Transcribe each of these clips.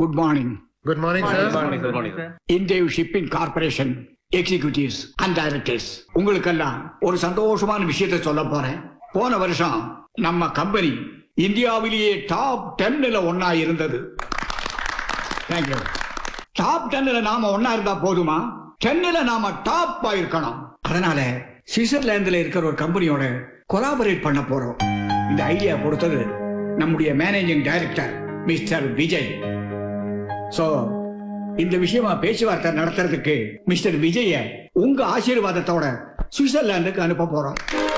Good morning good morning sir இந்திய shipping corporation executives and directors உங்களுக்கெல்லாம் ஒரு சந்தோஷமான விஷயத்தை சொல்ல போறேன் போன வருஷம் நம்ம கம்பெனி இந்தியாவிலேயே டாப் டென்ல ஒன்னா இருந்தது தேங்க்யூ டாப் டென்ல நாம ஒன்னா இருந்தா போதுமா டென்ல நாம டாப் இருக்கணும் அதனால சுவிட்சர்லாந்துல இருக்கிற ஒரு கம்பெனியோட கொலாபரேட் பண்ண போறோம் இந்த ஐடியா கொடுத்தது நம்முடைய managing director mister Vijay so இந்த விஷயமா பேச்சுவார்த்தை நடத்துறதுக்கு மிஸ்டர் விஜய உங்க ஆசீர்வாதத்தோட சுவிட்சர்லாந்துக்கு அனுப்ப போறோம்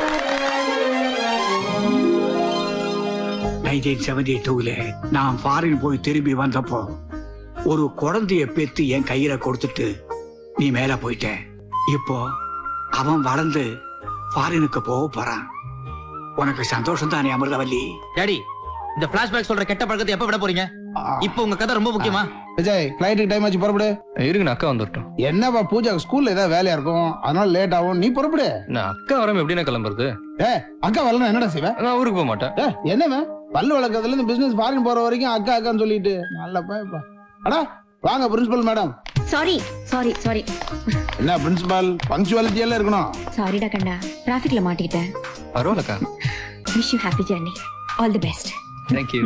நைன்டீன் செவன்டி டூல நான் ஃபாரின் போய் திரும்பி வந்தப்போ ஒரு குழந்தைய பெத்து என் கையில கொடுத்துட்டு நீ மேல போயிட்ட இப்போ அவன் வளர்ந்து ஃபாரினுக்கு போக போறான் உனக்கு சந்தோஷம் தானே அமிர்தவல்லி டாடி இந்த பிளாஷ்பேக் சொல்ற கெட்ட பழக்கத்தை எப்ப விட போறீங்க இப்போ உங்க கதை ரொம்ப முக்கியமா விஜய் ஃபிளைட்டுக்கு டைம் ஆச்சு புறப்படு இருங்க அக்கா வந்துட்டோம் என்னப்பா பூஜா ஸ்கூல்ல ஏதாவது வேலையா இருக்கும் அதனால லேட் ஆகும் நீ புறப்படு நான் அக்கா வராம எப்படி கிளம்புறது ஏ அக்கா வரலாம் என்னடா செய்வ நான் ஊருக்கு போக மாட்டேன் ஏ என்னவே பல்லு வளர்க்கறதுல இருந்து பிசினஸ் ஃபாரின் போற வரைக்கும் அக்கா அக்கான்னு சொல்லிட்டு நல்ல பயப்பா அடா வாங்க principal madam sorry sorry sorry என்ன பிரின்சிபால் பங்க்சுவாலிட்டி எல்லாம் இருக்கணும் சாரிடா கண்ணா டிராஃபிக்ல மாட்டிக்கிட்டேன் பரவாயில்லக்கா wish you happy journey all the best thank you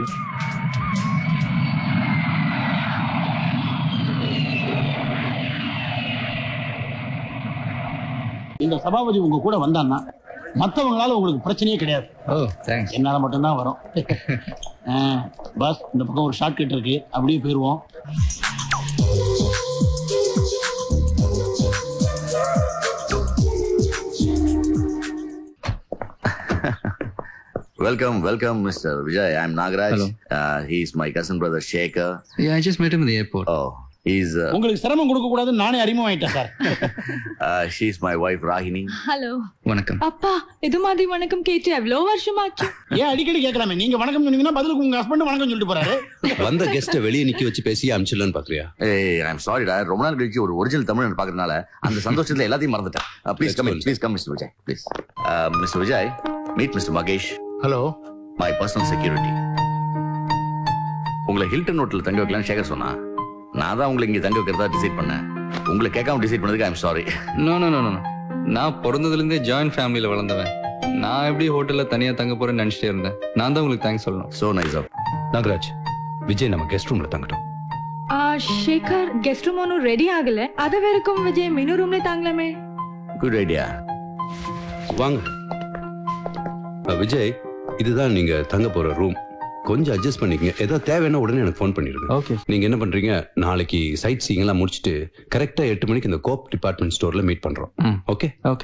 இந்த சபாபதி உங்க கூட வந்தான்னா மத்தவங்களால உங்களுக்கு பிரச்சனையே கிடையாது ஓ தேங்க்ஸ் என்னால மட்டும்தான் வரும் ஆ, பஸ் இந்த பக்கம் ஒரு ஷார்ட் கட் இருக்கு அப்படியே போயிருவோம் Welcome, welcome, Mr. Vijay. I'm Nagaraj. Hello. Uh, he's my cousin brother Shekhar. Yeah, I just met him in the airport. Oh, he's uh, உங்களுக்கு சிரமம் கொடுக்க கூடாதுன்னு நானே அறிமுகமாயிட்டேன் sir uh, she's my wife Rahini. Hello வணக்கம் அப்பா இது மாதிரி வணக்கம் கேட்டு எவ்வளோ வருஷமாச்சு ஏன் அடிக்கடி கேட்கலாமே நீங்க வணக்கம் சொன்னீங்கன்னா பதிலுக்கு உங்க ஹஸ்பண்ட் வணக்கம் சொல்லிட்டு போறாரு வந்த கெஸ்ட வெளியே நிக்க வச்சு பேசி அமிச்சிடலான்னு பாக்குறியா Hey, I'm sorry, டா ரொம்ப நாள் கழிச்சு ஒரு ஒரிஜினல் தமிழன் பாக்குறதுனால அந்த சந்தோஷத்துல எல்லாத்தையும் மறந்துட்டேன் please come please come mister Vijay please mister Vijay meet mister Mahesh hello my personal security உங்களை ஹில்டன் ஹோட்டல் தங்க வைக்கலாம்னு சேகர் சொன்னா நான் தான் உங்களை இங்க தங்க வைக்கிறதா டிசைட் பண்ணேன் உங்களை கேட்காம டிசைட் பண்ணதுக்கு I'm sorry no no no no நான் பிறந்ததுல இருந்தே ஜாயிண்ட் ஃபேமிலியில வளர்ந்தவன் நான் எப்படி ஹோட்டல்ல தனியா தங்க போறேன்னு நினைச்சிட்டே இருந்தேன் நான் தான் உங்களுக்கு தேங்க்ஸ் சொல்லணும் so nice of Nagaraj Vijay நம்ம கெஸ்ட் ரூம்ல தங்கட்டும் ಆ ಶೇಖರ್ ಗೆಸ್ಟ್ ರೂಮ್ ಅವನು ರೆಡಿ ಆಗಲೆ ಅದ ವೇರಕಂ ವಿಜಯ್ ಮಿನು ರೂಮ್ಲೆ ತಾಂಗ್ಲಮೆ குட் ஐடியா வாங்க அஹ், விஜய் இதுதான் நீங்க தங்க போற ரூம் கொஞ்சம் அட்ஜஸ்ட் பண்ணிக்கங்க ஏதாவது தேவைன்னா உடனே எனக்கு ஃபோன் பண்ணிடுங்க ஓகே நீங்க என்ன பண்றீங்க நாளைக்கு சைட் சீங் எல்லாம் முடிச்சுட்டு கரெக்டா எட்டு மணிக்கு இந்த கோப் டிபார்ட்மெண்ட் ஸ்டோர்ல மீட் பண்றோம் ம். Okay okay